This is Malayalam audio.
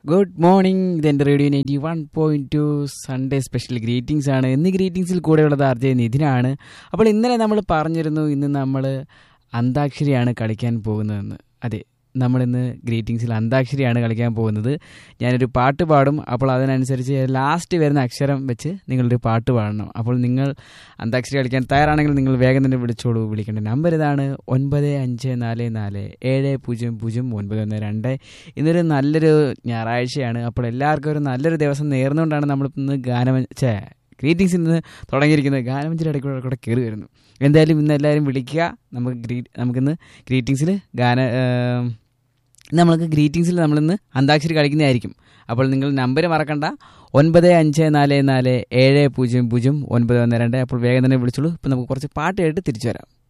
ഗുഡ് മോർണിംഗ് ഇതെൻ്റെ radio ninety one point two Sunday special greetings ആണ് ഇന്ന് ഗ്രീറ്റിംഗ്സിൽ കൂടെയുള്ളത് ആർ ജെ നിധിനാണ് അപ്പോൾ ഇന്നലെ നമ്മൾ പറഞ്ഞിരുന്നു ഇന്ന് നമ്മൾ അന്താക്ഷരിയാണ് കളിക്കാൻ പോകുന്നതെന്ന് അതെ നമ്മളിന്ന് ഗ്രീറ്റിംഗ്സിൽ അന്താക്ഷരിയാണ് കളിക്കാൻ പോകുന്നത് ഞാനൊരു പാട്ട് പാടും അപ്പോൾ അതിനനുസരിച്ച് ലാസ്റ്റ് വരുന്ന അക്ഷരം വെച്ച് നിങ്ങളൊരു പാട്ട് പാടണം അപ്പോൾ നിങ്ങൾ അന്താക്ഷരി കളിക്കാൻ തയ്യാറാണെങ്കിൽ നിങ്ങൾ വേഗം തന്നെ വിളിച്ചോളൂ വിളിക്കേണ്ട നമ്പർ ഇതാണ് ഒൻപത് അഞ്ച് നാല് നാല് ഏഴ് പൂജ്യം പൂജ്യം ഒൻപത് ഒന്ന് രണ്ട് ഇന്നൊരു നല്ലൊരു ഞായറാഴ്ചയാണ് അപ്പോൾ എല്ലാവർക്കും ഒരു നല്ലൊരു ദിവസം നേർന്നുകൊണ്ടാണ് നമ്മൾ ഇന്ന് ഗാനം ചേ ഗ്രീറ്റിംഗ്സ് ഇന്ന് തുടങ്ങിയിരിക്കുന്നത് ഗാനമഞ്ചിയുടെ ഇടയ്ക്കൂടെ കൂടെ കയറി വരുന്നു എന്തായാലും ഇന്ന് എല്ലാവരും വിളിക്കുക നമുക്ക് ഗ്രീ നമുക്കിന്ന് ഗ്രീറ്റിംഗ്സിൽ ഗാന ഏം, നമ്മൾക്ക് ഗ്രീറ്റിംഗ്സിൽ നമ്മളിന്ന് അന്താക്ഷരി കളിക്കുന്നതായിരിക്കും അപ്പോൾ നിങ്ങൾ നമ്പർ മറക്കണ്ട ഒൻപത് അഞ്ച് നാല് നാല് ഏഴ് പൂജ്യം പൂജ്യം ഒൻപത് ഒന്ന് രണ്ട് അപ്പോൾ വേഗം തന്നെ വിളിച്ചോളൂ ഇപ്പം നമുക്ക് കുറച്ച് പാട്ട് കേട്ട് തിരിച്ചു വരാം